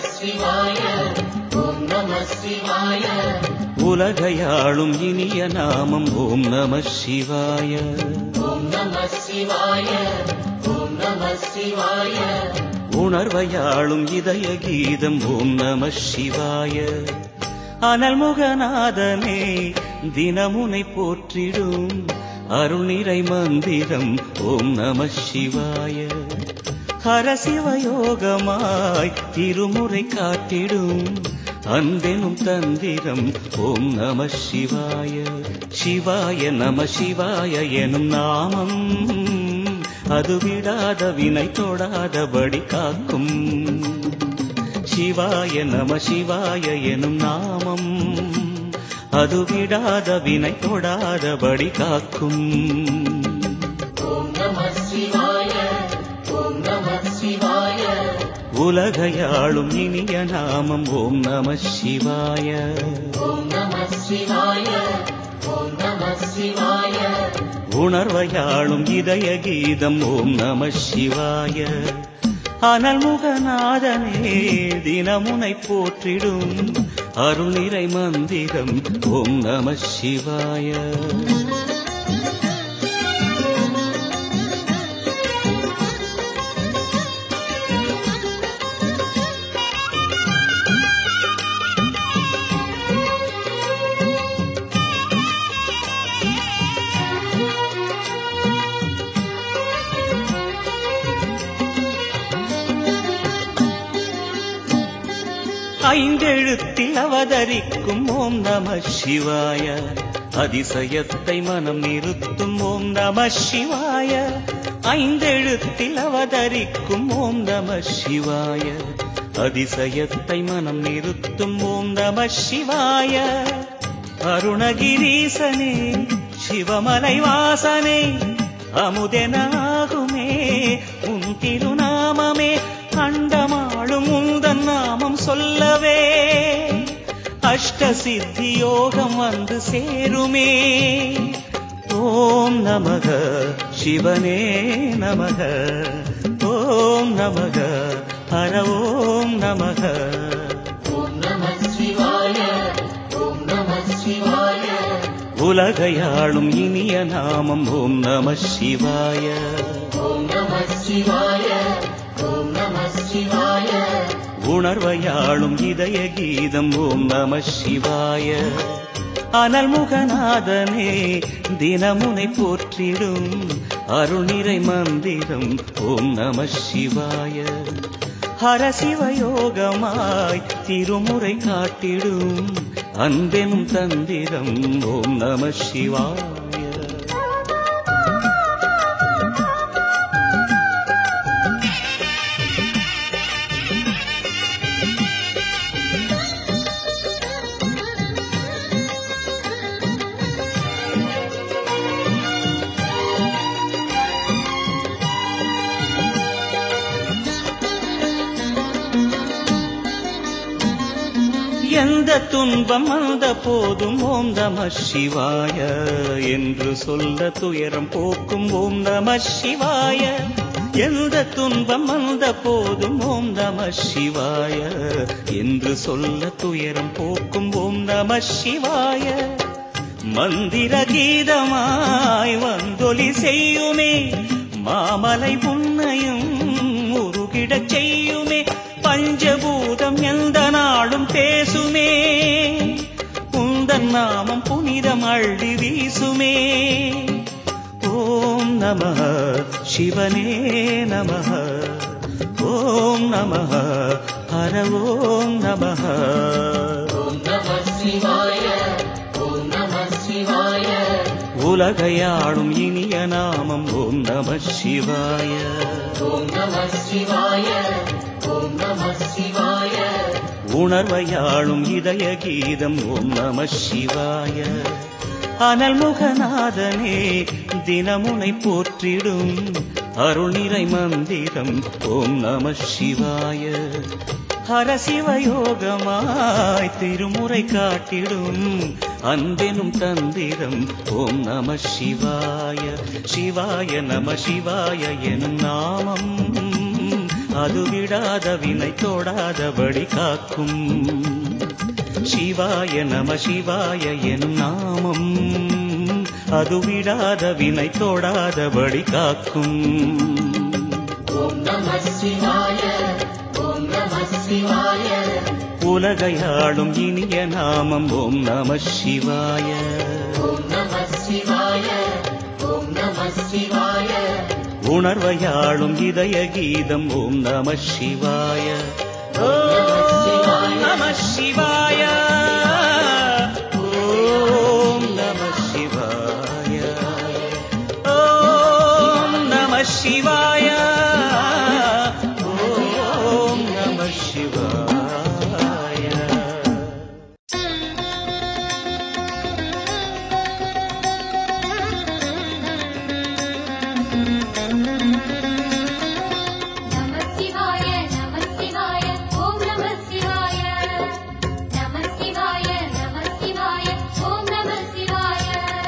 சிவாய ஓம் நம சிவாய உலகையாளும் இனிய நாமம் ஓம் நம சிவாய ஓம் நம சிவாய ஓம் நம சிவாய உணர்வையாளும் இதய கீதம் ஓம் நம சிவாய அனல்முகநாதனே தினமுனை போற்றிடும் அருள்நிறை மந்திரம் ஓம் நம சிவாய ஹரசிவயோகமாய் திருமுறை காட்டிடும் அன்பெனும் தந்திரம் ஓம் நம சிவாய சிவாய நம சிவாய எனும் நாமம் அது விடாத வினை தொடாதபடி காக்கும் சிவாய நம சிவாய எனும் நாமம் அது விடாத வினை தொடாதபடி காக்கும் ஓம் நம சிவாய ஓம் நம சிவாய உலகையாளும் இனிய நாமம் ஓம் நம சிவாய ஓம் நம சிவாய ஓம் நம சிவாய உணர்வையாளும் இதய கீதம் ஓம் நம சிவாய அனல்முகநாதனே தினமுனை போற்றிடும் அருள்நிறை மந்திரம் ஓம் நம சிவாய ஐந்தெழுத்தில் அவதரிக்கும் ஓம் நம சிவாய அதிசயத்தை மனம் நிறுத்தும் ஓம் நம சிவாய ஐந்தெழுத்தில் அவதரிக்கும் ஓம் நம சிவாய அதிசயத்தை மனம் நிறுத்தும் ஓம் நம சிவாய அருணகிரீசனே சிவமலை வாசனே அமுதெனாகுமே உன் திருநாமமே அண்டமாளும் உந்தன் நாமம் சொல்லவே அஷ்ட சித்தி யோகம் வந்து சேருமே ஓம் நமக சிவனே நமக ஓம் நமக ஹர ஓம் நமக ஓம் நம சிவாய ஓம் நம சிவாய உலகையாளும் இனிய நாமம் ஓம் நம சிவாய ஓம் நம சிவாய ஓம் நம சிவாய உணர்வையாளும் இதய கீதம் ஓம் நம சிவாய அனல்முகநாதனே தினமுனை போற்றிடும் அருள்நிறை மந்திரம் ஓம் நம சிவாய ஹரசிவயோகமாய் திருமுறை காட்டிடும் அன்பெனும் தந்திரம் ஓம் நம சிவாய எந்த துன்பம் வந்த போதும் ஓம் நம சிவாய என்று சொல்ல துயரம் போக்கும் ஓம் நம சிவாய எந்த துன்பம் வந்த போதும் ஓம் நம சிவாய என்று சொல்ல துயரம் போக்கும் ஓம் நம சிவாய மந்திர கீதமாய் வந்தொலி செய்யுமே மாமலை உன்னையும் உருகிடச் செய்யுமே பஞ்சபூதம் எந்த நாளும் பேசுமே உந்தன் நாமம் புனிதம் அள்ளி வீசுமே ஓம் நம சிவனே நம ஓம் நம ஹர ஓம் நம ஓம் நம சிவாய ஓம் நம சிவாய உலகையாளும் இனிய நாமம் ஓம் நம சிவாய ஓம் நம சிவாய ஓம் நம சிவாய உணர்வையாளும் இதய கீதம் ஓம் நம சிவாய அனல்முகநாதனே தினமுனை போற்றிடும் அருள்நிறை மந்திரம் ஓம் நம சிவாய ஹரசிவயோகமாய் திருமுறை காட்டிடும் அன்பெனும் தந்திரம் ஓம் நம சிவாய சிவாய நம சிவாய எனும் நாமம் அது விடாத வினை தோடாதபடி காக்கும் சிவாய நம சிவாய எனும் நாமம் அது விடாத வினை தோடாதபடி காக்கும் ஓம் நம சிவாய ஓம் நம சிவாய உலகையாளும் இனிய நாமம் ஓம் நம சிவாய ஓம் நம சிவாய ஓம் நம சிவாய உணர்வையாளும் இதய கீதம் ஓம் நம சிவாய ஓம் நம சிவாய ஓம் நம சிவாய ஓம் நம சிவாய ஓம் நம சிவாய நம சிவாய நம சிவாய ஓம் நம சிவாய நம சிவாய நம சிவாய ஓம் நம சிவாய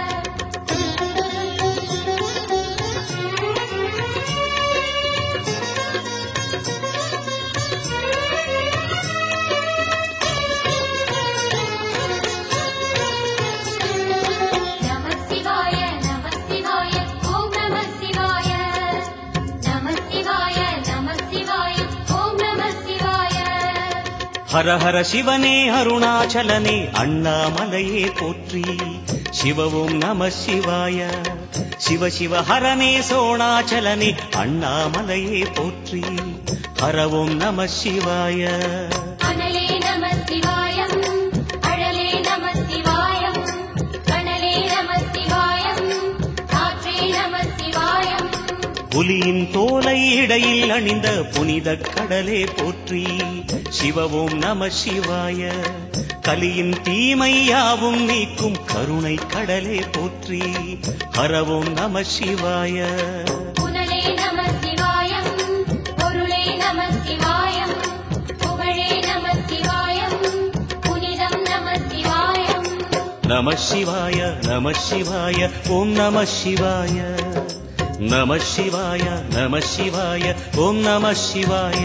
நம சிவாய நம சிவாய ஓம் நம சிவாய நம சிவாய நம சிவாய ஓம் நம சிவாய ஹர ஹர சிவனே அருணாச்சலனே அண்ணாமலையே போற்றி சிவவும் நம சிவாய சிவ சிவ ஹரனே சோணாச்சலனே அண்ணாமலையே போற்றி ஹரவும் நம சிவாய அனலே நம சிவாயம் அழலே நம சிவாயம் கனலே நம சிவாயம் காற்றே நம சிவாயம் புலியின் தோலை இடையில் அணிந்த புனித கடலே போற்றி சிவவும் நம சிவாய கலியின் தீமையாவும் நீக்கும் கருணை கடலே போற்றி ஹரவும் நம சிவாய புனலே நம சிவாயம் பொருளே நம சிவாயம் புகழே நம சிவாயம் புனிதம் நம சிவாயம் நம சிவாய நம சிவாய ஓம் நம சிவாய நம சிவாய நம சிவாய ஓம் நம சிவாய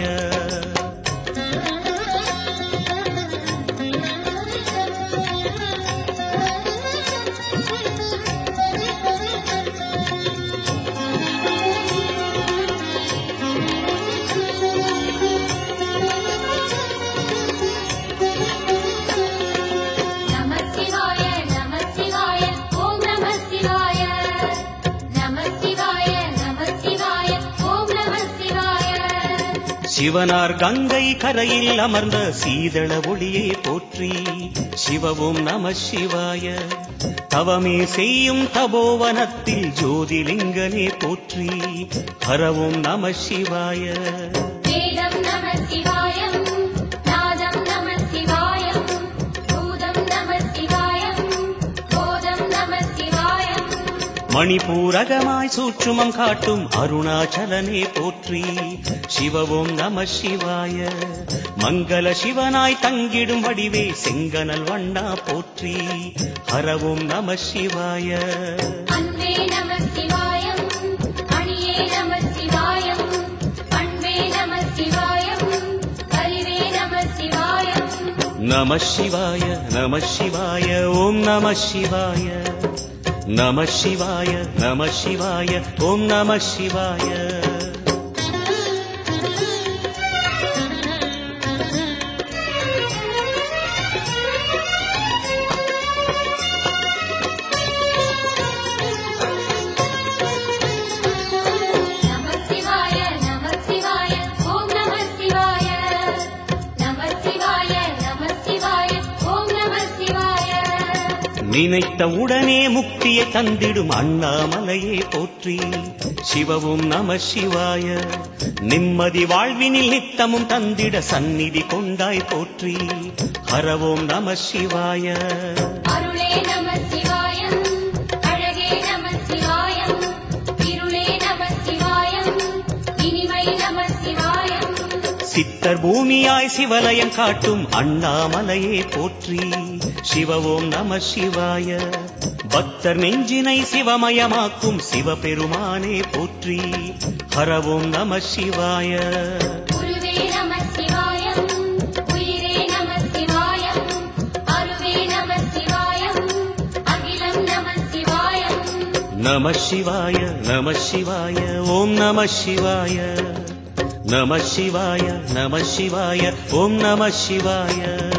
நம சிவாய நம சிவாய ஓம் நம சிவாய நம சிவாய நம சிவாய ஓம் நம சிவாய சிவனார் கங்கை கரையில் அமர்ந்த சீதள ஒளியே போற்றி சிவவும் நம சிவாய தவமே செய்யும் தபோவனத்தில் ஜோதிலிங்கனே போற்றி ஹரவும் நம சிவாய வேதம் நம சிவாயம் நாதம் நம சிவாயம் பூதம் நம சிவாயம் போதம் நம சிவாயம் மணிபூரகமாய் சூற்றுமம் காட்டும் அருணாச்சலனே போற்றி சிவவும் நம சிவாய மங்கள சிவனாய் தங்கிடும் வடிவே செங்கனல் வண்ணா போற்றி ஹரவும் நம சிவாய அன்பே நம சிவாயம் அணியே நம சிவாயம் அன்பே நம சிவாயம் அறிவே நம சிவாயம் நம சிவாய நம சிவாய ஓம் நம சிவாய நம சிவாய நம சிவாய ஓம் நம சிவாய நம சிவாய நம சிவாய ஓம் நம சிவாய நம சிவாய நம சிவாய ஓம் நம சிவாய நினைத்த உடனே முக்தியை தந்திடும் அண்ணாமலையே போற்றி சிவவும் நம சிவாய நிம்மதி வாழ்வினில் நித்தமும் தந்திட சந்நிதி கொண்டாய் போற்றி ஹரவோம் நம சிவாய அருளே நம சிவாயம் அழகே நம சிவாயம் இருளே நம சிவாயம் இனிமை நம சிவாயம் சித்த சித்தர் பூமியாய் சிவலயம் காட்டும் அண்ணாமலையே போற்றி சிவவோம் நம சிவாய பக்தர் நெஞ்சினை சிவமயமாக்கும் சிவபெருமானே போற்றி ஹரவோம் நம சிவாய குருவே நம சிவாயம் உயிரே நம சிவாயம் அருவே நம சிவாயம் அகிலம் நம சிவாயம் நம சிவாய நம சிவாய ஓம் நம சிவாய நம சிவாய நம சிவாய ஓம் நம சிவாய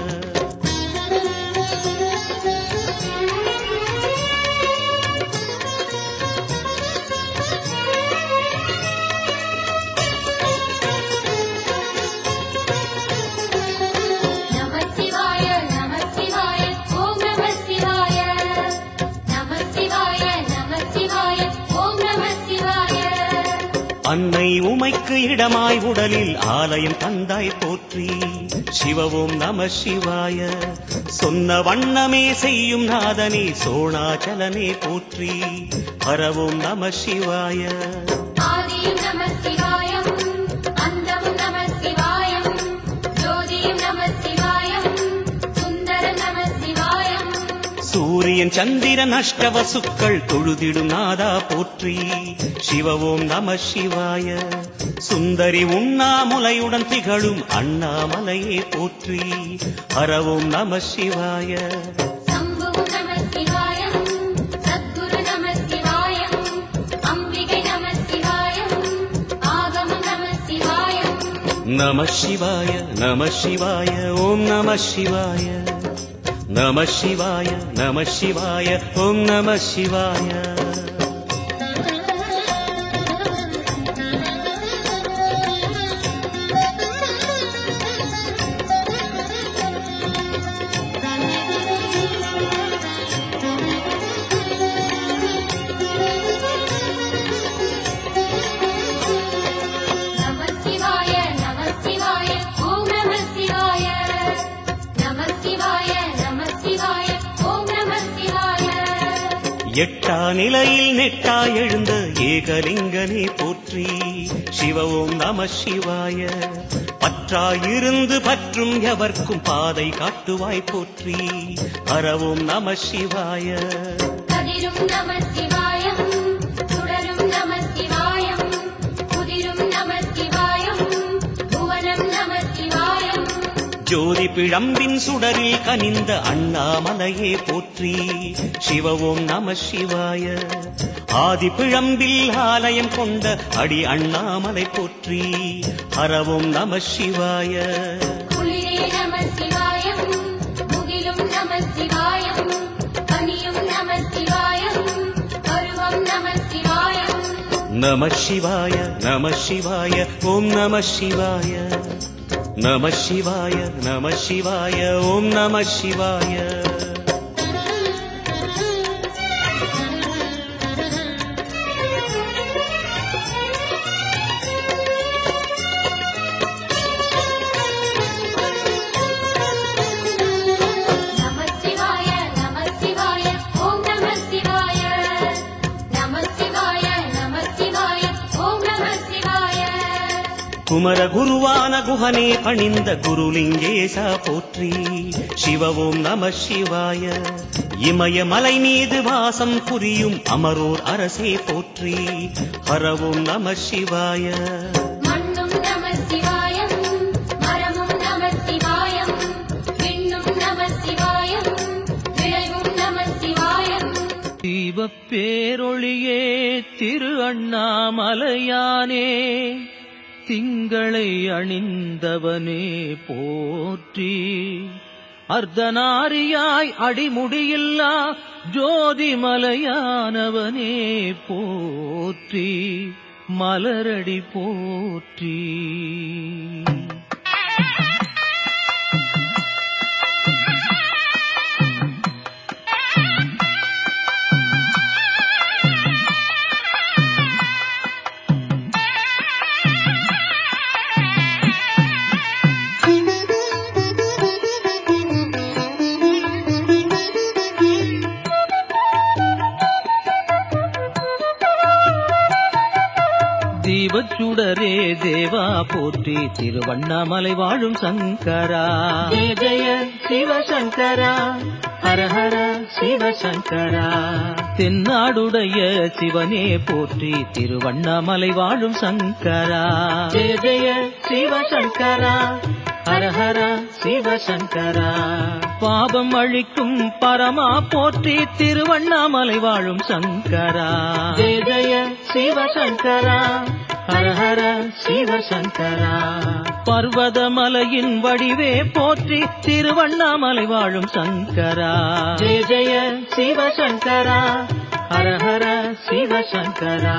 நம சிவாய நம சிவாய ஓம் நம சிவாய நம சிவாய நம சிவாய ஓம் நம சிவாய அன்னை உமைக்கு இடமாய் உடலில் ஆலயம் தந்தாய் போற்றி சிவவோம் நம சிவாய சொன்ன வண்ணமே செய்யும் நாதனே சோணாச்சலனே போற்றி ஹரவோம் நம சிவாய ஆதியும் நம சிவாயம் அந்தமும் நம சிவாயம் ஜோதியும் நம சிவாயம் சுந்தரம் நம சிவாயம் சூரியன் சந்திரன் அஷ்டவசுக்கள் தொழுதிடும் நாதா போற்றி சிவவோம் நம சிவாய சுந்தரி உண்ணாமுலையுடன் திகழும் அண்ணாமலையே போற்றி ஹரவோம் நம சிவாய சம்புவும் நம சிவாயம் சத்குரு நம சிவாயம் அம்பிகை நம சிவாயம் ஆகமம் நம சிவாயம் நம சிவாய நம சிவாய ஓம் நம சிவாய நம சிவாய நம சிவாய ஓம் நம சிவாய நம சிவாய நம சிவாய ஓம் நம சிவாய நம சிவாய நம சிவாய ஓம் நம சிவாய எட்டா நிலையில் நெட்டா எழுந்த ஏகலிங்கனே போற்றி சிவவோம் நம சிவாய பற்றாயிருந்து பற்றும் எவர்க்கும் பாதை காட்டுவாய் போற்றி அறவோம் நம சிவாய கதிரும் நம சிவாயம் சுடரும் நம சிவாயம் குதிரும் நம சிவாயம் புவனம் நம சிவாயம் ஜோதி பிழம்பின் சுடரில் கனிந்த அண்ணாமலையே போற்றி சிவவோம் நம சிவாய ஆதி பிழம்பில் ஆலயம் கொண்ட அடி அண்ணாமலை போற்றி ஹரவோம் நம சிவாய குளிரே நம சிவாயம் முகிலும் நம சிவாயம் பனியும் நம சிவாயம் பருவம் நம சிவாயம் நம சிவாய நம சிவாய ஓம் நம சிவாய நம சிவாய நம சிவாய ஓம் நம சிவாய நம சிவாய நம சிவாய ஓம் நம சிவாய நம சிவாய நம சிவாய ஓம் நம சிவாய குமர குருவான குஹனே பணிந்த குருலிங்கேசா போற்றி சிவவோம் நம சிவாய இமய மலை மீது வாசம் புரியும் அமரோர் அரசே போற்றி ஹரவோம் நம சிவாய மண்ணும் நம சிவாயம் மரமும் நம சிவாயம் விண்ணும் நம சிவாயம் விளைவும் நம சிவாயம் தீபப் பேரொளியே திரு அண்ணாமலையானே திங்களை அணிந்தவனே போற்றி அர்த்தநாரியாய் அடிமுடியில்லா ஜோதிமலையானவனே போற்றி மலரடி போற்றி தீபச் சுடரே தேவா போற்றி திருவண்ணாமலை வாழும் சங்கரா ஜெய ஜெய சிவசங்கரா ஹர ஹர சிவசங்கரா தென்னாடுடைய சிவனே போற்றி திருவண்ணாமலை வாழும் சங்கரா ஜெய ஜெய சிவசங்கரா ஹர ஹர சிவசங்கரா பாபம் அழிக்கும் பரமா போற்றி திருவண்ணாமலை வாழும் சங்கரா ஜெய ஜெய சிவசங்கரா ஹர ஹர சிவசங்கரா பர்வதமலையின் வடிவே போற்றி திருவண்ணாமலை வாழும் சங்கரா ஜெய ஜெய சிவசங்கரா ஹர ஹர சிவசங்கரா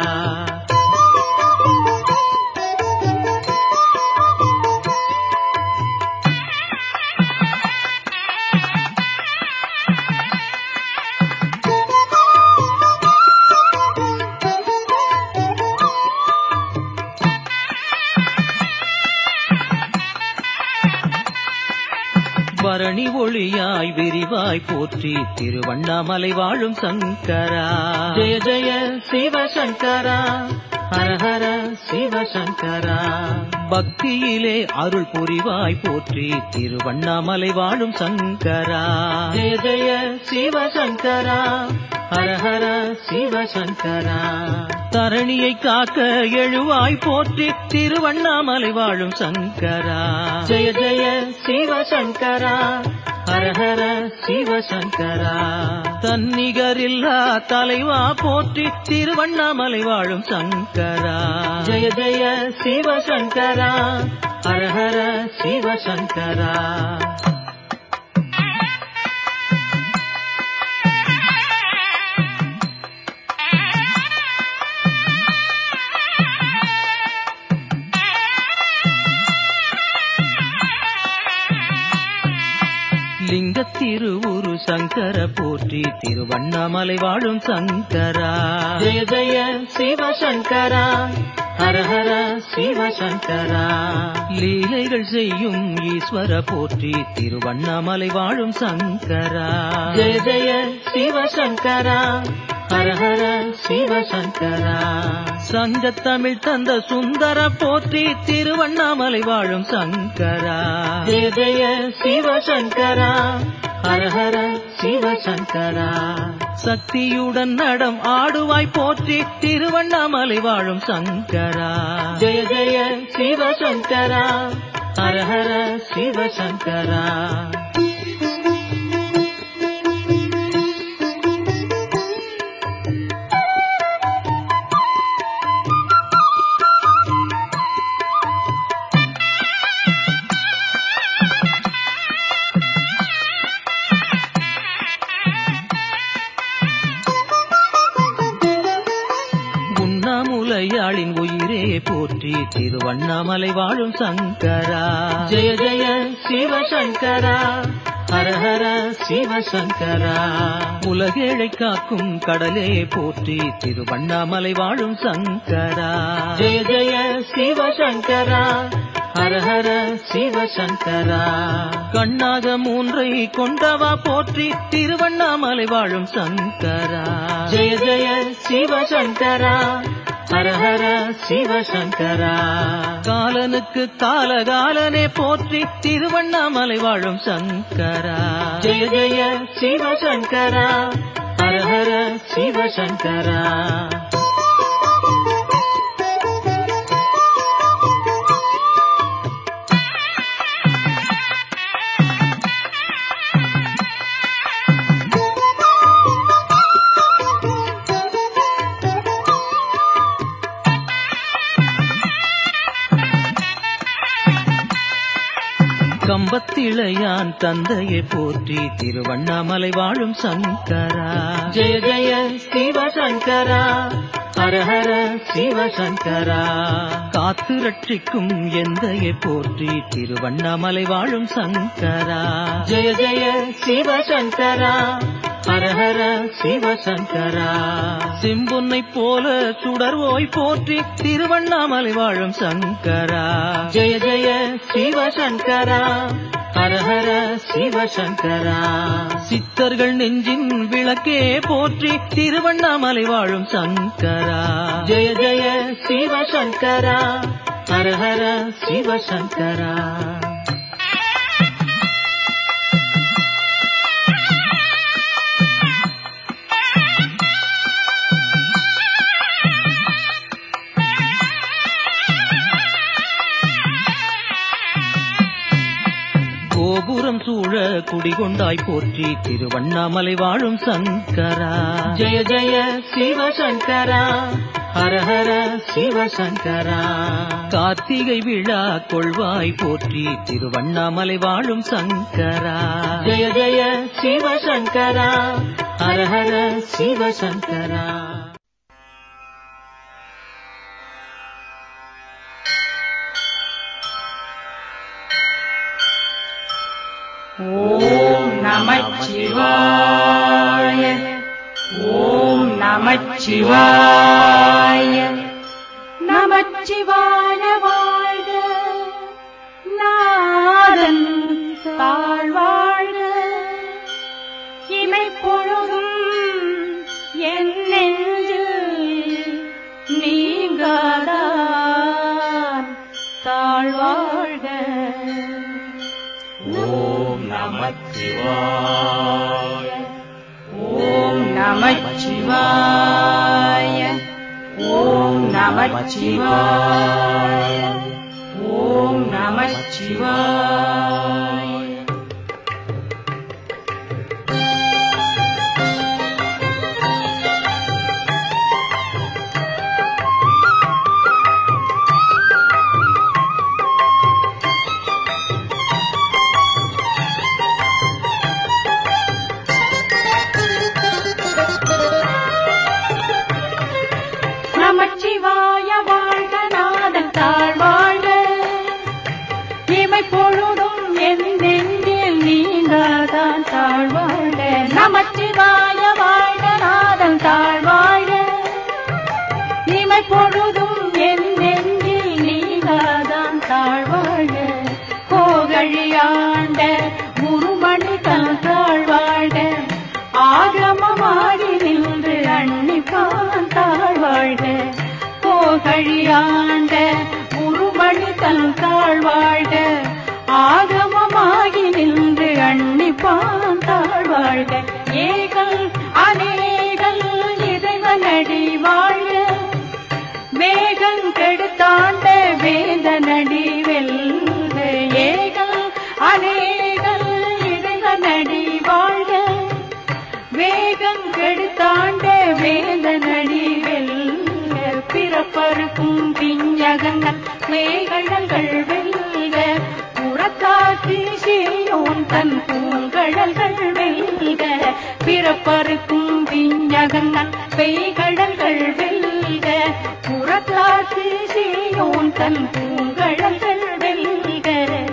பரணி ஒளியாய் விரிவாய் போற்றி திருவண்ணாமலை வாழும் சங்கரா ஜெய ஜெய சிவசங்கரா ஹர ஹர சிவசங்கரா பக்தியிலே அருள் புரிவாய் போற்றி திருவண்ணாமலை வாழும் சங்கரா ஜெய ஜெய சிவசங்கரா ஹர ஹர சிவசங்கரா தரணியை காக்க எழுவாய் போற்றி திருவண்ணாமலை வாழும் சங்கரா ஜெய ஜெய சிவசங்கரா ஹர ஹர சிவசங்கரா தன்னிகரில்லா தலைவா போற்றி திருவண்ணாமலை வாழும் சங்கரா ஜெய ஜெய சிவசங்கரா ஹர ஹர சிவசங்கரா லிங்க திருவுரு சங்கர போற்றி திருவண்ணாமலை வாழும் சங்கரா ஜெய ஜெய சிவசங்கரா ஹர ஹர சிவசங்கரா லீலைகள் செய்யும் ஈஸ்வர போற்றி திருவண்ணாமலை வாழும் சங்கரா ஜெய ஜெய சிவசங்கரா ஹர ஹர சிவசங்கரா சங்க தமிழ் தந்த சுந்தர போற்றி திருவண்ணாமலை வாழும் சங்கரா ஜெய ஜெய சிவசங்கரா ஹர ஹர சிவசங்கரா சக்தியுடன் நடம் ஆடுவாய் போற்றி திருவண்ணாமலை வாழும் சங்கரா ஜெய ஜெய சிவசங்கரா ஹர ஹர சிவசங்கரா உண்ணாமுலையாளின் உயிரே போற்றி திருவண்ணாமலை வாழும் சங்கரா ஜெய ஜெய சிவசங்கரா ஹர ஹர சிவசங்கரா உலகேழை காக்கும் கடலே போற்றி திருவண்ணாமலை வாழும் சங்கரா ஜெய ஜெய சிவசங்கரா ஹர ஹர சிவசங்கரா கண்ணாக மூன்றை கொண்டவா போற்றி திருவண்ணாமலை வாழும் சங்கரா ஜெய ஜெய சிவசங்கரா ஹர ஹர சிவசங்கரா காலனுக்கு காலகாலனே போற்றி திருவண்ணாமலை வாழும் சங்கரா ஜெய ஜெய சிவசங்கரா ஹர ஹர சிவசங்கரா கம்பத்திளையான் தந்தையை போற்றி திருவண்ணாமலை வாழும் சங்கரா ஜெய ஜெய சிவசங்கரா ஹர ஹர சிவசங்கரா காத்து ரட்சிக்கும் எந்தையை போற்றி திருவண்ணாமலை வாழும் சங்கரா ஜெய ஜெய சிவசங்கரா ஹர ஹர சிவசங்கரா சிம்பொன்னை போல சுடர்வோய் போற்றி திருவண்ணாமலை வாழும் சங்கரா ஜெய ஜெய சிவசங்கரா ஹரஹர சிவசங்கரா சித்தர்கள் நெஞ்சின் விளக்கே போற்றி திருவண்ணாமலை வாழும் சங்கரா ஜெய ஜெய சிவசங்கரா ஹரஹர சிவசங்கரா கோபுரம் சூழ குடிகொண்டாய் போற்றி திருவண்ணாமலை வாழும் சங்கரா ஜெய ஜெய சிவசங்கரா ஹரஹர சிவசங்கரா கார்த்திகை விழா கொள்வாய் போற்றி திருவண்ணாமலை வாழும் சங்கரா ஜெய ஜெய சிவசங்கரா ஹரஹர சிவசங்கரா ஓம் நமச்சிவாய ஓம் நமச்சிவாய நமச்சிவாய வாழ்க நாதன் தாழ்வாழ்க இமை பொழுதும் என் நெஞ்சில் நீங்காதான் தாழ்வாழ்க ஓம் நமச்சிவாய ஓம் நமச்சிவாய ஓம் நமச்சிவாய ஓம் நமச்சிவாய நமச்சிவாய வாழ்க நாதன் தாழ்வாழ்க இமை பொழுதும் என் நெஞ்சில் நீங்காதான் தாழ்வாழ்க நமச்சிவாய வாழ்க நாதன் தாழ்வாழ்க இமை பொழுதும் என் நெஞ்சில் நீங்காதான் தாழ்வாழ்க கோகழியாண்ட குருமணி தான் தாழ்வாழ்க ஆகமமாடி நின்று அன்னிப்பான் தாழ்வாழ்க கோகழியாண்ட குருமணி தன் தாழ்வாழ்க ஆகமமாகி நின்று அன்னிப்பான் தாழ்வாழ்க ஏகல் அநேகல் இறைவனடி வாழ்க வேகம் கெடுத்தாண்ட வேதனடி வெல்க ஏகல் அநேகல் இறைவனடி வாழ்க வேகம் கெடுத்தாண்ட வேதனடி வெல்க பிறப்பருக்கும் பிஞ்சகங்கள் மேகழல்கள் வெல்க புறத்தாற்றி செய்யோன் தன் பூங்கழல்கள் வெல்க பிறப்பருக்கும் பிஞ்சகங்கள் பெய்கழல்கள் வெல்க புறத்தாற்றி செய்யோன் தன் பூங்கழல்கள் வெல்க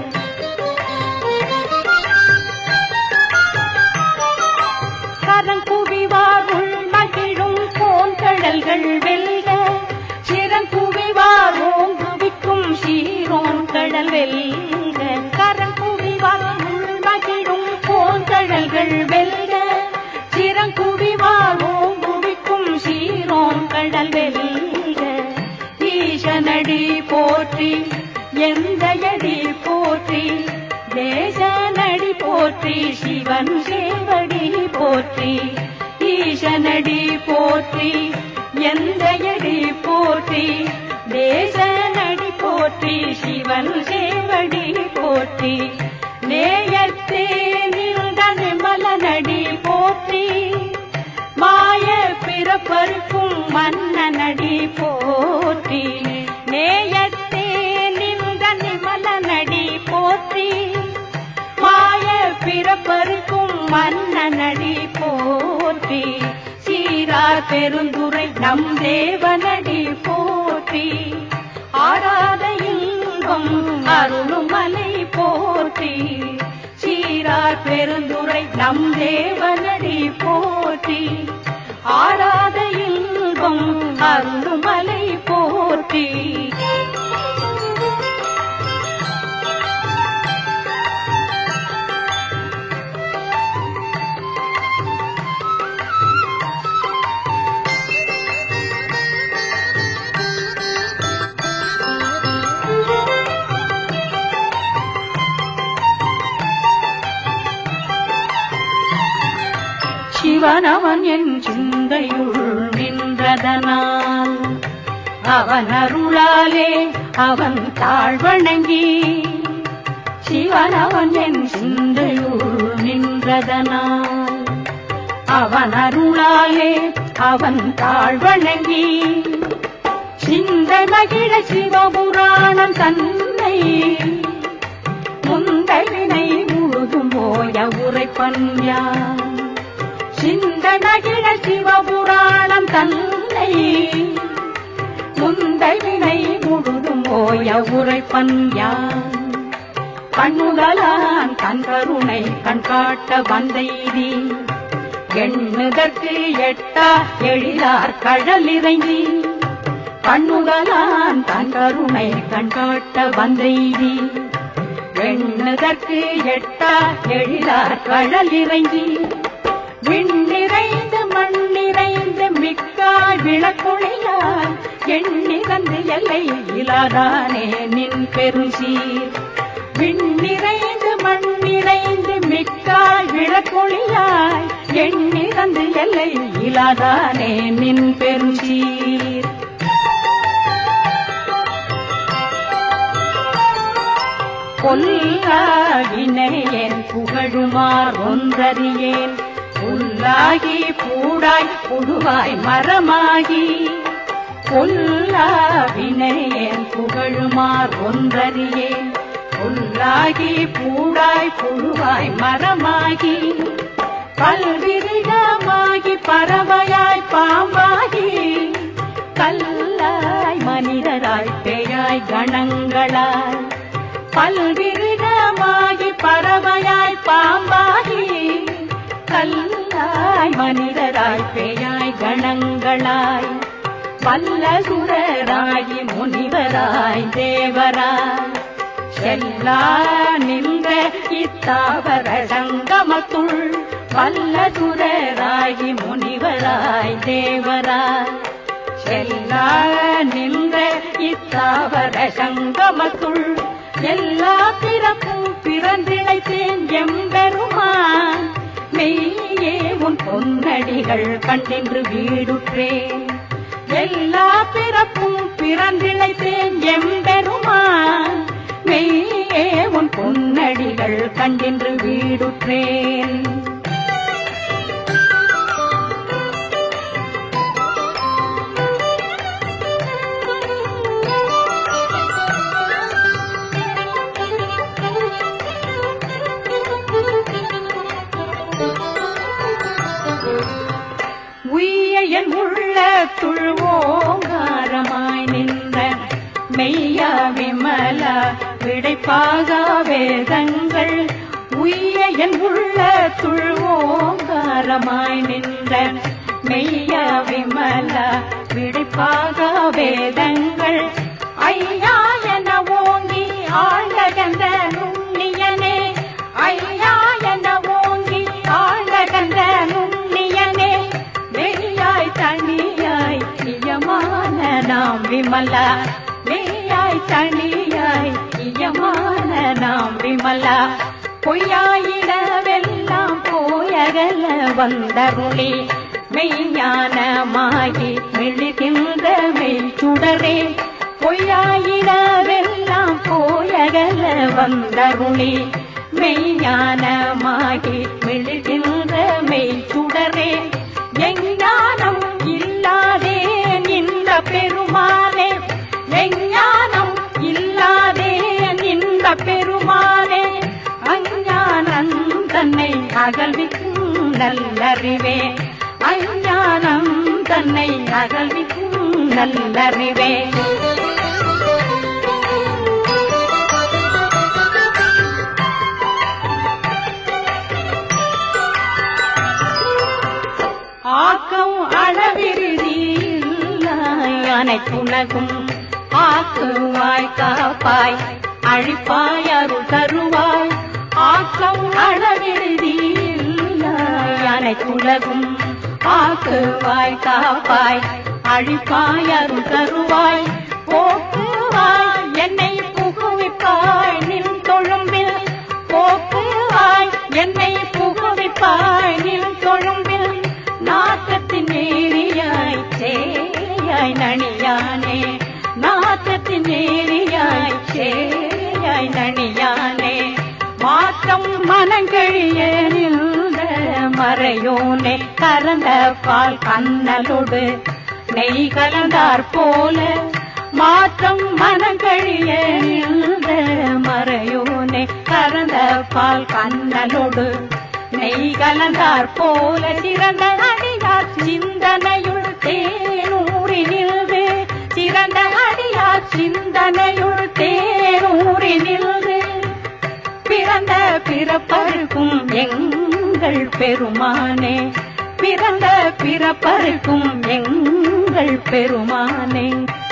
கரங்குவிவார் உள் மகிழும் போன்கடல்கள் வெல்க சிறங்குவிவார் ஓங்குவிக்கும் சீரோன் கடல் வெல்க கரங்குவிவார் உள் மகிழும் போன்கடல்கள் வெல்க சிறங்குவிவார் ஓங்குவிக்கும் சீரோன் கடல் வெல்க ஈசனடி போற்றி எந்தையடி போற்றி தேசனடி போற்றி சிவன் சேவடி போற்றி ஈசனடி போற்றி எந்தையடி போற்றி தேசனடி போற்றி சிவன் சேவடி போற்றி நேயத்தே நின்ற நிமலனடி போற்றி மாய பிறப்பருக்கும் மன்னனடி போற்றி நேயத்தே நின்ற நிமலனடி போற்றி மாய பிறப்பருக்கும் மன்னனடி போற்றி சீரார் பெருந்துரை நம் தேவனடி போற்றி ஆராத இன்பம் அருளுமலை போற்றி சீரார் பெருந்துரை நம் தேவனடி போற்றி ஆராத இன்பம் அருளுமலை போற்றி சிவனவன் என் சிந்தையுள் நின்றதனால் அவன் அருளாலே அவன் தாழ்வணங்கி சிவனவன் என் சிந்தையுள் நின்றதனால் அவன் அருளாலே அவன் தாழ்வணங்கி சிந்த மகிழ சிவபுராணம் தன்னை முந்தவினை முழுதும் போய உரைப்பன் யான் சிந்த மகிழ சிவபுராணம் தன்னை முந்தவினை முழுதும் போய உரைப்பன் யான் கண்ணுதலான் தன் கருணை கண் காட்ட வந்தைதி எண்ணுதற்கு எட்டா எழிலார் கடலிறங்கி கண்ணுதலான் தன் கருணை கண் காட்ட வந்தைதி எண்ணுதற்கு எட்டா எழிலார் கடலிறங்கி விண்ணிறைந்து மண்ணிறைந்து மிக்காய் விளக்கொழியார் எண்ணிறந்து எல்லை இலாதானே நின் பெருசீர் விண்ணிறைந்து மண்ணிறைந்து மிக்காய் விளக்கொழியாய் எண்ணிறந்து எல்லை இலாதானே நின் பெருசீர் பொல்லாகினேன் புகழுமார் ஒன்றறியேன் புல்லாகி பூடாய் புழுவாய் மரமாகி பொல்லாவினேன் புகழுமார் ஒன்றறியேன் புல்லாகி பூடாய் புழுவாய் மரமாகி பல்விருகமாகி பறவையாய் பாம்பாகி கல்லாய் மனிதராய் பேயாய் கணங்களாய் பல்விருகமாகி பறவையாய் பாம்பாகி கல்லாய் மனிதராய் பேயாய் கணங்களாய் வல்ல சுரராகி முனிவராய் தேவராய் செல்லா நின்ற இத்தாவர சங்கமத்துள் வல்ல சுரராகி முனிவராய் தேவராய் செல்லா நின்ற இத்தாவர சங்கமத்துள் எல்லா பிறப்பும் பிறந்திழைத்தேன் எம்பெருமான் மெய்யே உன் பொன்னடிகள் கண்டின்று வீடுற்றேன் எல்லா பிறப்பும் பிறந்திழைத்தேன் எம்பெருமான் மெய்யே உன் பொன்னடிகள் கண்டின்று வீடுற்றேன் உய்ய என் உள்ள துழ்வோங்காரமாய் நின்ற மெய்ய விமல விடைப்பாக வேதங்கள் உய்ய என் உள்ள துழ்வோங்காரமாய் நின்ற மெய்ய விமல விடைப்பாக வேதங்கள் ஐயா என ஓங்கி ஆழ்ந்தகந்த நுண்ணியனே ஐயா என ஓங்கி ஆழ்ந்தகந்த நுண்ணியனே மெய்யாய் தனியாய் நியமான நாம் விமலா மெய்யாய் தனியாய் நியமான நாம் விமலா பொய்யாயிடவெல்லாம் போயகல வந்தருளி மெய்ஞானமாகி மெழுகின்ற மெய்ச்சுடரே பொய்யாயிடவெல்லாம் போயகல வந்தருளி மெய்ஞானமாகி மெழுகின்ற மெய்ச்சுடரே எஞ்ஞானம் இல்லாதே நின்ற பெருமானே எஞ்ஞானம் இல்லாதே நின்ற பெருமானே அஞ்ஞானம் தன்னை அகழ்விக்கும் நல்லறிவே அஞ்ஞானம் தன்னை அகழ்விக்கும் நல்லறிவே ஆக்கம் அளவிருதி அனைத்துலகும் ஆக்குவாய் காப்பாய் அழிப்பாய் அருள் தருவாய் ஆக்கம் அளவிருதி அனைத்துலகும் ஆக்குவாய் காப்பாய் அழிப்பாய் அருள் தருவாய் போக்குவாய் என்னை புகுவிப்பாய் நின் தொழும்பில் போக்குவாய் என்னை புகுவிப்பாய் நின் தொழும்பில் நேரியாய் சேயாய் நணியானே நாட்டத்தின் நேரியாய் சேயாய் நணியானே மாற்றம் மனங்கழிய நின்ற மறையோனே கலந்த பால் கண்ணலோடு நெய் கலந்தார் போல மாற்றம் மனங்கழிய நின்ற மறையோனே கலந்த பால் கண்ணலோடு நெய் கலந்தார் போல சிறந்த அடியார் சிந்தனையுள் தேனூறி நின்று சிறந்த அடியார் சிந்தனையுள் தேனூறி நின்று பிறந்த பிறப்பருக்கும் எங்கள் பெருமானே பிறந்த பிறப்பருக்கும் எங்கள் பெருமானே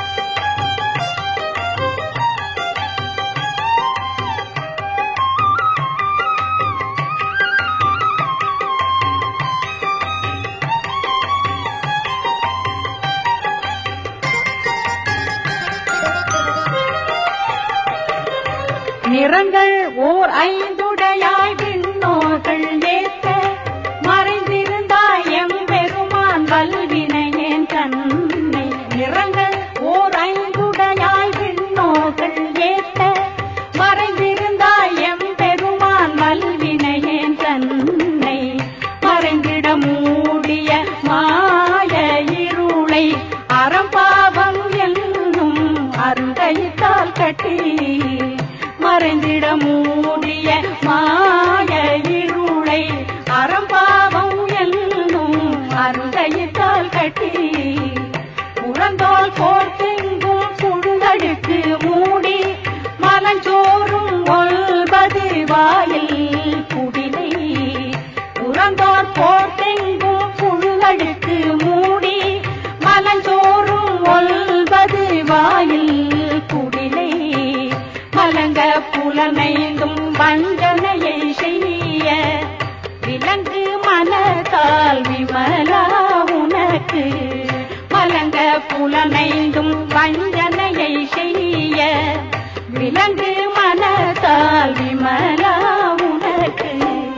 நிறங்கள் ஓர் ஐந்துடையாய் விண்ணோர்கள் ஏற்க மறைந்திருந்தாய் எம் பெருமான் வல்வினையேன் தன்னை நிறங்கள் ஓர் ஐந்துடையாய் விண்ணோர்கள் ஏற்க மறைந்திருந்தாய் எம் பெருமான் வல்வினையேன் தன்னை மறைந்திட மூடிய மாய இருளை அறம்பாவம் என்னும் அருந்தைத்தால் கட்டி மறைந்திட மூடிய மாய இருளை அறம்பாவம் என்னும் அருந்தைத்தால் கட்டி புறந்தோல் போர்த்தெங்கும் புழுதழுக்கு மூடி மலஞ்சோறும் ஒல்பது வாயில் குடிலை புறந்தோர் போர்த்தெங்கும் புழுதழுக்கு மூடி மலஞ்சோறும் ஒல்பது வாயில் குடிலை மலங்க புலனைந்தும் வஞ்சனையை செய்ய விலங்கு மனத்தால் விமலா உனக்கு மலங்க புலனைந்தும் வஞ்சனையை செய்ய விலங்கு மனத்தால் விமலா உனக்கு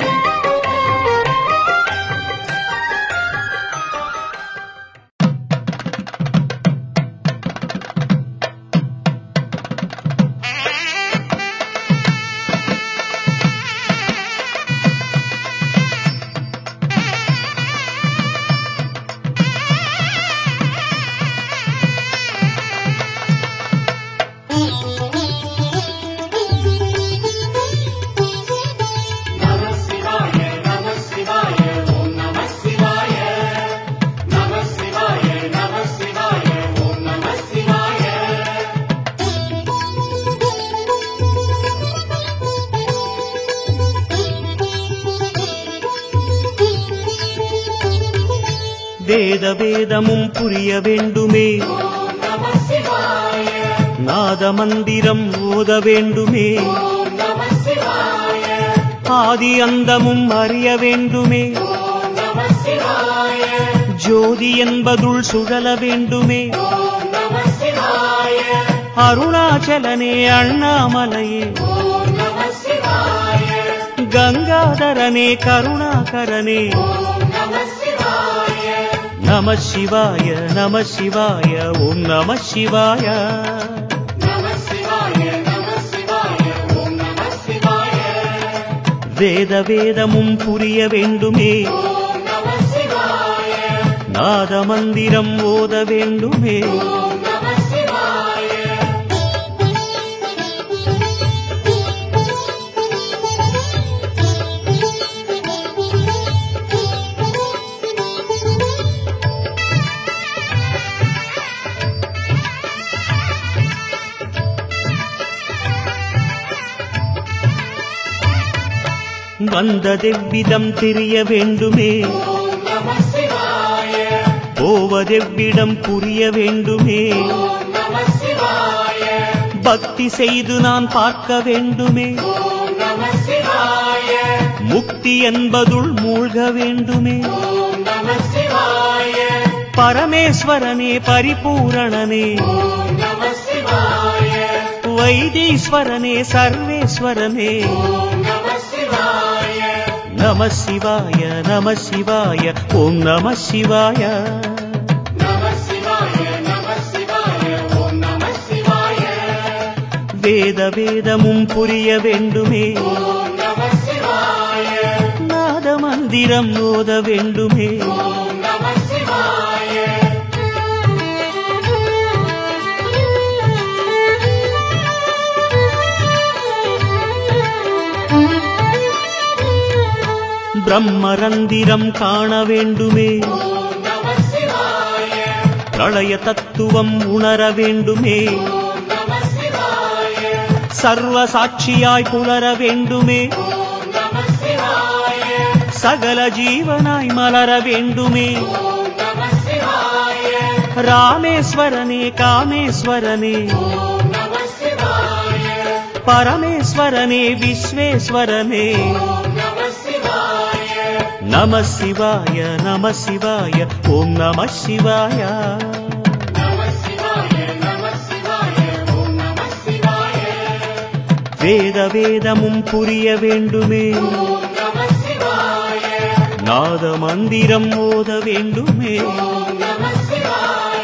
நம சிவாய நம சிவாய ஓம் நம சிவாய நம சிவாய நம சிவாய ஓம் நம சிவாய வேத வேதமும் புரிய வேண்டுமே ஓம் நம சிவாய நாத மந்திரம் ஓத வேண்டுமே ஓம் நம சிவாய ஆதி அந்தமும் அறிய வேண்டுமே ஓம் நம சிவாய ஜோதி என்பதுள் சுழல வேண்டுமே ஓம் நம சிவாய அருணாச்சலனே அண்ணாமலையே ஓம் நம சிவாய கங்காதரனே கருணாகரனே ஓம் நம சிவாய நம சிவாய நம சிவாய ஓம் நம சிவாய நம சிவாய நம சிவாய ஓம் நம சிவாய வேத வேதமும் புரிய வேண்டுமே ஓம் நம சிவாய நாத மந்திரம் ஓத வேண்டுமே ஓம் நம சிவாய வந்ததெவ்விதம் தெரிய வேண்டுமே ஓம் நம சிவாய போவதெவ்விடம் புரிய வேண்டுமே ஓம் நம சிவாய பக்தி செய்து நான் பார்க்க வேண்டுமே ஓம் நம சிவாய முக்தி என்பதுள் மூழ்க வேண்டுமே ஓம் நம சிவாய பரமேஸ்வரனே பரிபூரணனே ஓம் நம சிவாய வைத்தீஸ்வரனே சர்வேஸ்வரனே ஓம் நம சிவாய நம சிவாய நம சிவாய ஓம் நம சிவாய நம சிவாய நம சிவாய ஓம் நம சிவாய வேத வேதமும் புரிய வேண்டுமே ஓம் நம சிவாய நாத மந்திரம் ஓத வேண்டுமே ஓம் நம சிவாய பிரம்மரந்திரம் காண வேண்டுமே ஓம் நம சிவாய பிரளய தத்துவம் உணர வேண்டுமே ஓம் நம சிவாய சர்வ சாட்சியாய் புலர வேண்டுமே ஓம் நம சிவாய சகல ஜீவனாய் மலர வேண்டுமே ஓம் நம சிவாய ராமேஸ்வரனே காமேஸ்வரனே ஓம் நம சிவாய பரமேஸ்வரனே விஸ்வேஸ்வரனே ஓம் நம சிவாய நம சிவாய நம சிவாய ஓம் நம சிவாய நம சிவாய நம சிவாய ஓம் நம சிவாய வேத வேதமும் புரிய வேண்டுமே ஓம் நம சிவாய நாத மந்திரம் ஓத வேண்டுமே ஓம் நம சிவாய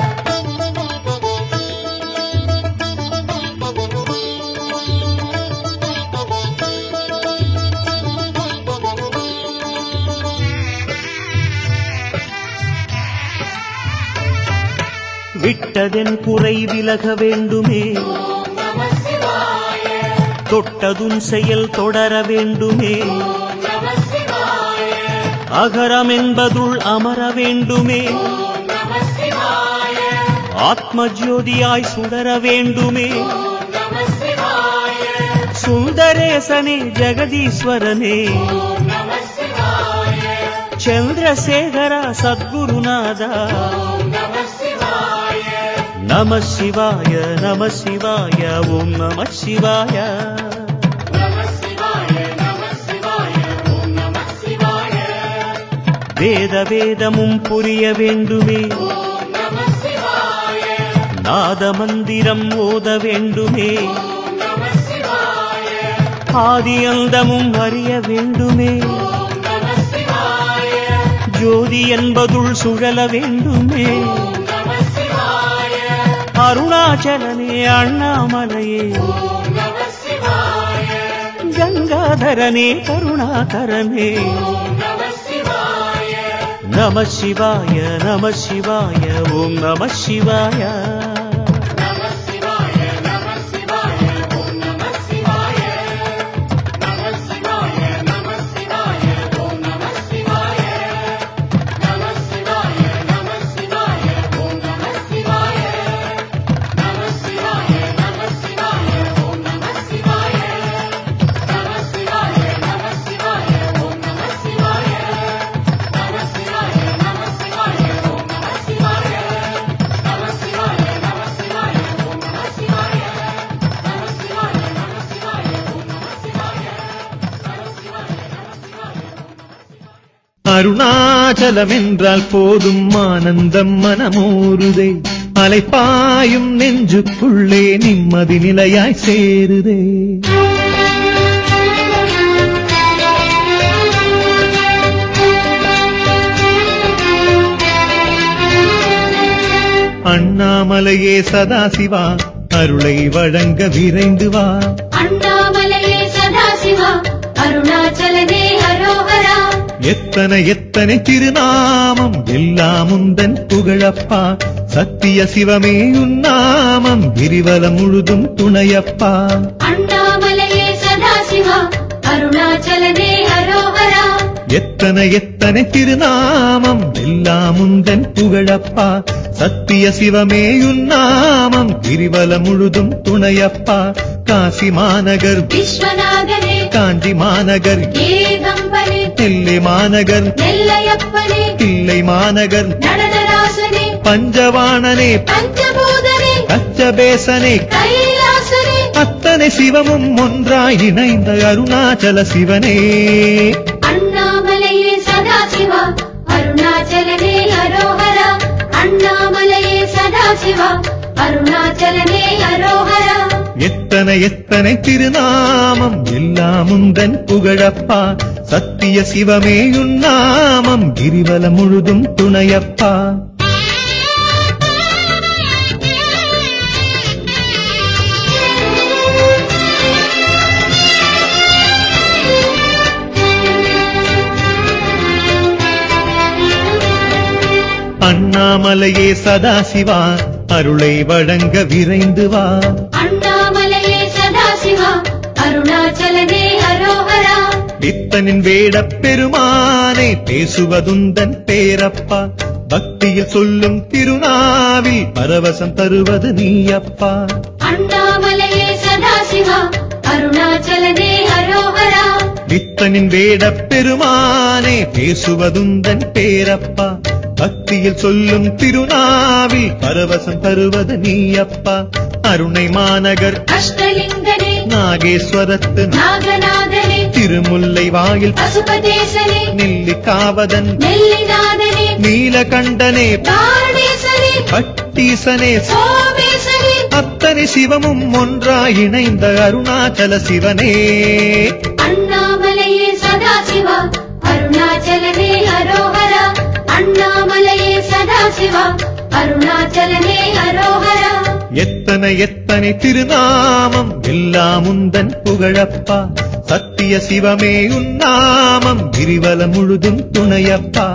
விட்டதென் குறை விலக வேண்டுமே ஓம் நம சிவாய தொட்டதும் செயல் தொடர வேண்டுமே ஓம் நம சிவாய அகரம் என்பதுள் அமர வேண்டுமே ஓம் நம சிவாய ஆத்ம ஜோதியாய் சுடர வேண்டுமே ஓம் நம சிவாய சுந்தரேசனே ஜெகதீஸ்வரனே ஓம் நம சிவாய சந்திரசேகரா சத்குருநாதா ஓம் நம சிவாய நம சிவாய நம சிவாய ஓம் நம சிவாய நம சிவாய நம சிவாய ஓம் நம சிவாய வேத வேதமும் புரிய வேண்டுமே ஓம் நம சிவாய நாத மந்திரம் ஓத வேண்டுமே ஓம் நம சிவாய ஆதி அந்தமும் அறிய வேண்டுமே ஓம் நம சிவாய ஜோதி என்பதுள் சுழல வேண்டுமே ஓம் நம சிவாய அருணாச்சலனே அண்ணாமலையே ஓம் நம சிவாய கங்காதரனே கருணாகரனே ஓம் நம சிவாய நம சிவாய நம சிவாய ஓம் நம சிவாய நம சிவாய நம சிவாய ஓம் நம சிவாய நம சிவாய நம சிவாய ஓம் நம சிவாய நம சிவாய நம சிவாய ஓம் நம சிவாய நம சிவாய நம சிவாய ஓம் நம சிவாய நம சிவாய நம சிவாய ஓம் நம சிவாய நம சிவாய நம சிவாய ஓம் நம சிவாய நம சிவாய நம சிவாய ஓம் நம சிவாய நம சிவாய நம சிவாய ஓம் நம சிவாய நம சிவாய நம சிவாய அருணாச்சலம் என்றால் போதும் ஆனந்தம் மனமோருதே அலைப்பாயும் நெஞ்சுக்குள்ளே நிம்மதி நிலையாய் சேருதே அண்ணாமலையே சதாசிவா அருளை வழங்க விரைந்து வா அண்ணாமலையே சதாசிவா அருணாச்சலனே ஹரோஹரா எத்தனை எத்தனை திருநாமம் எல்லாம் உந்தன் புகழப்பா சத்திய சிவமே உன்னாமம் கிரிவலம் முழுதும் துணையப்பா அண்ணாமலையே சதாசிவா அருணாச்சலனே ஹரோஹரா எத்தனை எத்தனை திருநாமம் எல்லாம் உந்தன் புகழப்பா சத்திய சிவமே உன்னாமம் கிரிவலம் முழுதும் துணையப்பா காசி மாநகர் விஸ்வநாதனே காஞ்சி மாநகர் ஏகம்பனே நெல்லை மாநகர் நெல்லையப்பனே தில்லை மாநகர் நடனராசனே பஞ்சவாணனே பஞ்சபூதனே கச்சபேசனே கைலாசனே அத்தனை சிவமும் ஒன்றாய் இணைந்த அருணாச்சல சிவனே அண்ணாமலையே சதாசிவா அருணாச்சலனே ஹரோஹரா அண்ணாமலையே சதாசிவா அருணாச்சலனே ஹரோஹரா எத்தனை எத்தனை திருநாமம் எல்லாம் உந்தன் புகழப்பா சத்திய சிவமே உன்னாமம் கிரிவலம் முழுதும் துணையப்பா அண்ணாமலையே சதாசிவா அருளை வழங்க விரைந்து வா அண்ணாமலையே சதாசிவா அருணாச்சலனே அரோகரா பித்தனின் வேடப் பெருமானே பேசுவதுந்தன் பேரப்பா பக்தியில் சொல்லும் திருநாவில் பரவசம் தருவது நீயப்பா அண்ணாமலையே சதாசிவா அருணாச்சலனே அரோகரா பித்தனின் வேடப் பெருமானே பேசுவதுந்தன் பேரப்பா பக்தியில் சொல்லும் திருநாவில் பரவசம் தருவது நீயப்பா அருணை மாநகர் அஷ்டலிங்கனே நாகேஸ்வரத்து நாகநாதனே திருமுல்லை வாயில் பசுபதேசனே நெல்லிக்காவதன் நெல்லிநாதனே நீலகண்டனே தாரணேசனே பட்டீசனே சோமேசனே அத்தனை சிவமும் ஒன்றாய் இணைந்த அருணாச்சல சிவனே அண்ணாமலையே சதாசிவா அருணாச்சலனே அரோகரா அண்ணாமலையே சதாசிவா அருணாச்சலனே அரோகரா எத்தனை எத்தனை திருநாமம் எல்லாம் உந்தன் புகழப்பா சத்திய சிவமே உன்னாமம் கிரிவலம் முழுதும் துணையப்பா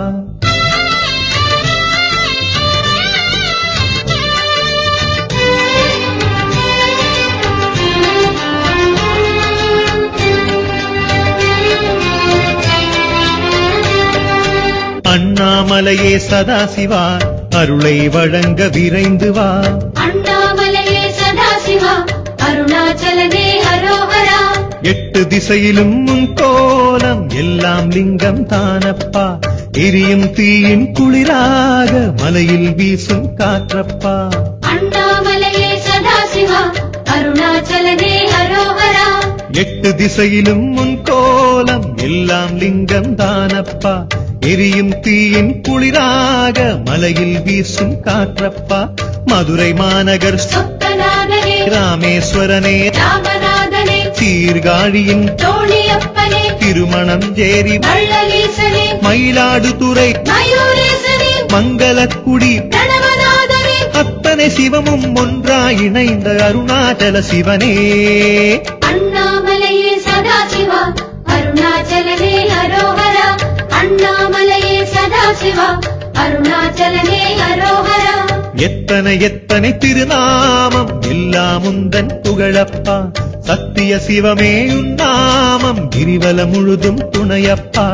அண்ணாமலையே சதாசிவா அருளை வழங்க விரைந்து வா அண்ணாமலையே சதாசிவா அருணாச்சலனே அரோகரா எட்டு திசையிலும் உன் கோலம் எல்லாம் லிங்கம் தானப்பா எரியும் தீயின் குளிராக மலையில் வீசும் காற்றப்பா அண்ணாமலையே சதாசிவா அருணாச்சலனே அரோகரா எட்டு திசையிலும் உன் கோலம் எல்லாம் லிங்கம் தானப்பா எரியும் தீயின் குளிராக மலையில் வீசும் காற்றப்பா மதுரை மாநகர் சொக்கநாதனே ராமேஸ்வரனே ராமநாதனே சீர்காழியின் தோழியப்பனே திருமணம் ஜேரி வள்ளலீசனே மயிலாடுதுறை மயூரேசனே மங்களக்குடி பிரணவநாதனே அத்தனை சிவமும் ஒன்றாய் இணைந்த அருணாச்சல சிவனே அண்ணாமலையே சதாசிவா அருணாச்சலனே அரோகரா அண்ணாமலையே சதாசிவா அருணாச்சலனே அரோகரா எத்தனை எத்தனை திருநாமம் எல்லாம் உந்தன் புகழப்பா சத்திய சிவமே உன்னாமம் கிரிவலம் முழுதும் துணையப்பா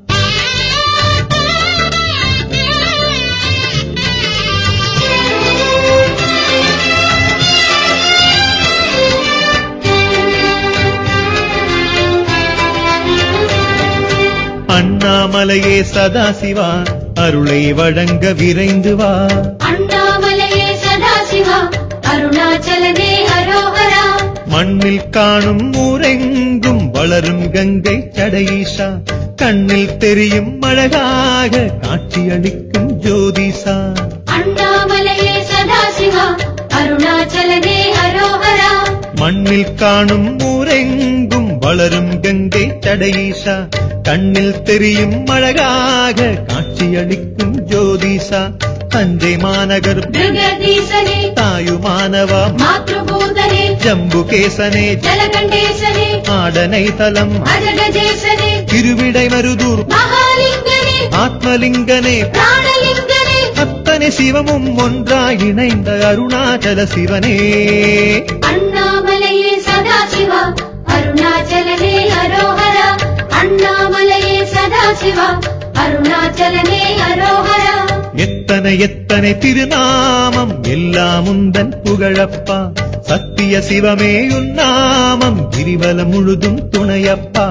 அண்ணாமலையே சதாசிவா அருளை வழங்க விரைந்து வா அண்ணாமலையே சதாசிவா அருணாச்சலனே அரோகரா மண்ணில் காணும் ஊரெங்கும் வளரும் கங்கை சடையீஷா கண்ணில் தெரியும் அழகாக காட்சியளிக்கும் ஜோதிசா அண்ணாமலையே சதாசிவா அருணாச்சலனே அரோகரா மண்ணில் காணும் ஊரெங்கும் வளரும் கங்கை சடையீஷா கண்ணில் தெரியும் அழகாக காட்சியளிக்கும் ஜோதிசா தஞ்சை மாநகர் ஜெகதீசனே தாயுமானவா மாத்ருபூதனே ஜம்புகேசனே ஜலகண்டேசனே ஆடனை தலம் அஜகஜேசனே திருவிடை மருதூர் மகாலிங்கனே ஆத்மலிங்கனே பிராணலிங்கனே அத்தனை சிவமும் ஒன்றாய் இணைந்த அருணாச்சல சிவனே அண்ணாமலையே சதாசிவா அருணாச்சலனே அரோகரா அண்ணாமலையே சதாசிவா அருணாச்சலனே அரோகரா எத்தனை எத்தனை திருநாமம் எல்லாம் உந்தன் புகழப்பா சத்திய சிவமே உன்னாமம் கிரிவலம் முழுதும் துணையப்பா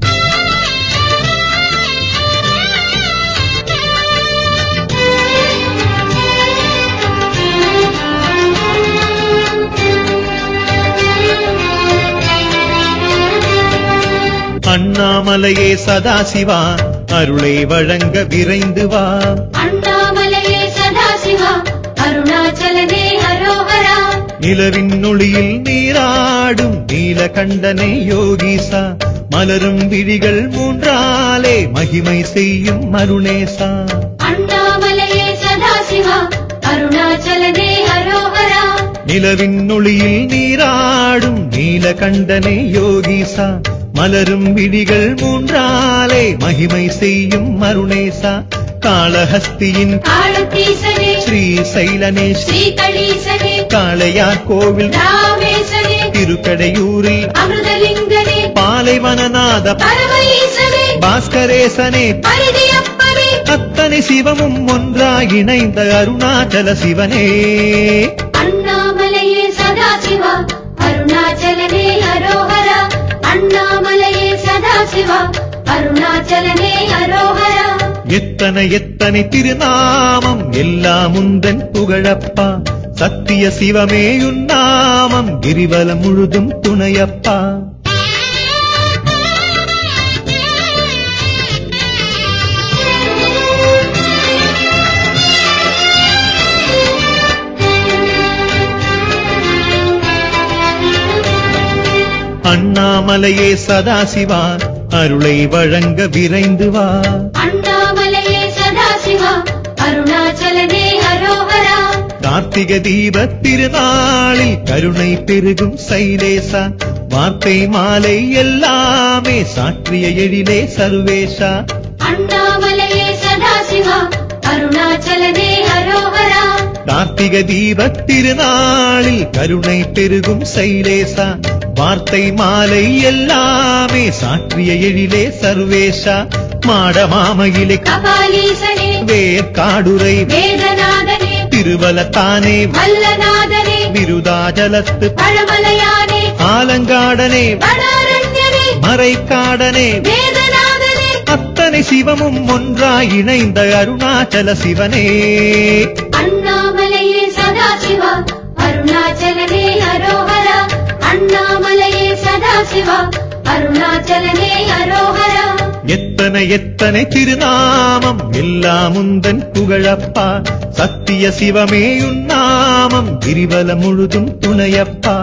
அண்ணாமலையே சதாசிவா அருளை வழங்க விரைந்து வா அண்ணாமலையே சதாசிவா அருணாச்சலனே அரோகரா நிலவின் ஒளியில் நீராடும் நீலகண்டனே யோகீசா மலரும் விழிகள் மூன்றாலே மகிமை செய்யும் மருணேசா அண்ணாமலையே சதாசிவா அருணாச்சலனே ஹரோஹரா நிலவின் ஒளியில் நீராடும் நீலகண்டனே யோகீசா மலரும் விழிகள் மூன்றாலே மகிமை செய்யும் மருணேசா காளஹஸ்தியின் காலத்தீசனே ஸ்ரீசைலனே ஸ்ரீகணீசனே காளையார் கோவில் ராமேசனே திருக்கடையூரில் அமிர்தலிங்கனே பாலைவனநாத பரமஈசனே பாஸ்கரேசனே பரிதியப்பனே அத்தனை சிவமும் ஒன்றாய் இணைந்த அருணாச்சல சிவனே அண்ணாமலையே சதாசிவா அருணாச்சலனே ஹரோஹரா அண்ணாமலையே சதாசிவா அருணாச்சலனே ஹரோஹரா எத்தனை எத்தனை திருநாமம் எல்லாம் உந்தன் புகழப்பா சத்திய சிவமே உன்னாமம் கிரிவலம் முழுதும் துணையப்பா அண்ணாமலையே சதாசிவா அருளை வழங்க விரைந்து வா அண்ணாமலையே சதாசிவா அருணாச்சலனே ஹரோஹரா கார்த்திக தீப திருநாளில் கருணை பெருகும் சைலேசா வார்த்தை மாலை எல்லாமே சாற்றிய எழிலே சர்வேஷா அண்ணாமலையே சதாசிவா அருணாச்சலனே ஹரோஹரா கார்த்திக தீப திருநாளில் கருணை பெருகும் சைலேசா வார்த்தை மாலை எல்லாமே சாற்றிய எழிலே சர்வேஷா மாடமாமையிலே கபாலீசனே வேர்காடுரை வேதநாதனே திருவலத்தானே வல்லநாதனே விருதாஜலத்து பழமலையானே ஆலங்காடனே வடாரண்யனே மறைக்காடனே வேதநாதனே அத்தனை சிவமும் ஒன்றாய் இணைந்த அருணாச்சல சிவனே அண்ணாமலையே சதாசிவா அருணாச்சலனே ஹரோஹரா அண்ணாமலையே சதாசிவா அருணாச்சலனே ஹரோஹரா எத்தனை எத்தனை திருநாமம் எல்லாம் உந்தன் புகழப்பா சத்திய சிவமே உன்னாமம் கிரிவலம் முழுதும் துணையப்பா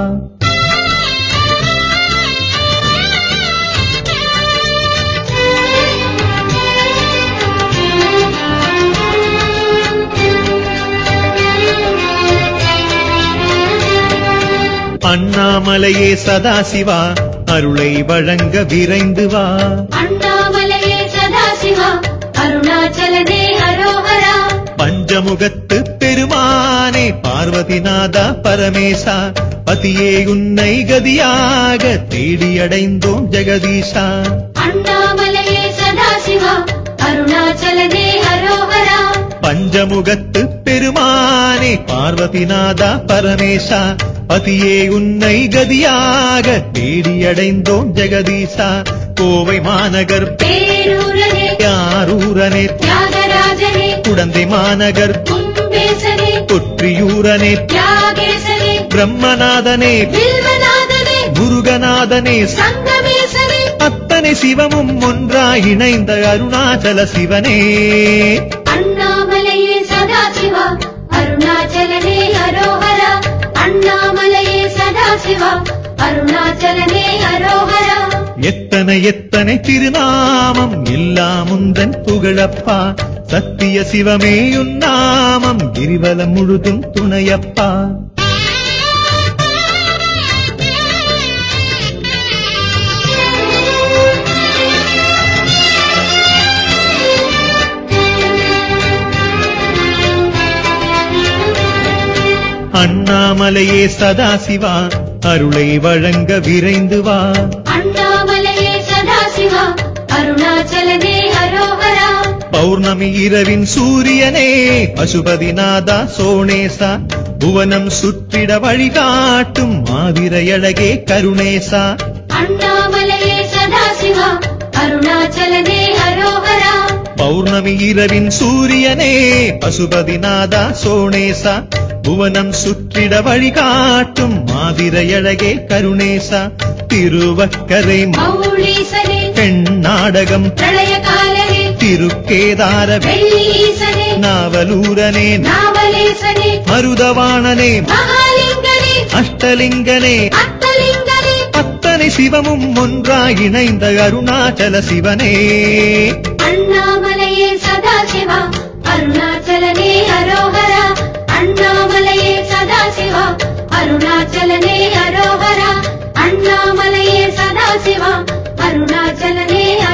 அண்ணாமலையே சதாசிவா அருளை வழங்க விரைந்து வா அண்ணாமலையே சதாசிவா அருணாச்சலனே ஹரோஹரா பஞ்சமுகத்து பெருமானே பார்வதிநாதா பரமேசா பதியே உன்னை கதியாக தேடி அடைந்தோம் ஜெகதீஷா அண்ணாமலையே சதாசிவா அருணாச்சலனே ஹரோஹரா பஞ்சமுகத்து பெருமானே பார்வதிநாதா பரமேசா பதியே உன்னை கதியாக தேடி அடைந்தோம் ஜெகதீசா கோவை மாநகர் பேரூரனே யாரூரனே தியாகராஜனே குடந்தை மாநகர் கும்பேசனே கொற்றியூரனே தியாகேசனே பிரம்மநாதனே வில்வநாதனே முருகநாதனே சங்கமேசனே அத்தனை சிவமும் ஒன்றாய் இணைந்த அருணாச்சல சிவனே அண்ணாமலையே சதாசிவா அருணாச்சலனே ஹரோஹரா அண்ணாமலையே சதாசிவா அருணாச்சலனே ஹரோஹரா எத்தனை எத்தனை திருநாமம் எல்லாம் உந்தன் புகழப்பா சத்திய சிவமே உன்னாமம் கிரிவலம் முழுதும் துணையப்பா அண்ணாமலையே சதாசிவா அருளை வழங்க விரைந்து வா அண்ணாமலையே சதாசிவா அருணாச்சலனே ஹரோஹரா பௌர்ணமி இரவின் சூரியனே பசுபதிநாதா சோணேசா புவனம் சுற்றிட வழிகாட்டும் மாதிரையழகே கருணேசா அண்ணாமலையே சதாசிவா அருணாச்சலனே ஹரோஹரா பௌர்ணமி இரவின் சூரியனே பசுபதிநாதா சோணேசா புவனம் சுற்றிட வழிகாட்டும் மாதிரையழகே கருணேசா திருவக்கரை மௌலீசனே பெண் நாடகம் பிரளயகாலனே திருக்கேதார வெள்ளீசனே நாவலூரனே நாவலேசனே மருதவாணனே மகாலிங்கனே அஷ்டலிங்கனே அத்தலிங்கனே அத்தனை சிவமும் ஒன்றாய் இணைந்த அருணாச்சல சிவனே அண்ணாமலையே சதாசிவா அருணாச்சலனே அரோகரா அண்ணாமலையே சதாசிவா அருணாச்சலனே அரோகரா அண்ணாமலையே சதாசிவா அருணாச்சலனே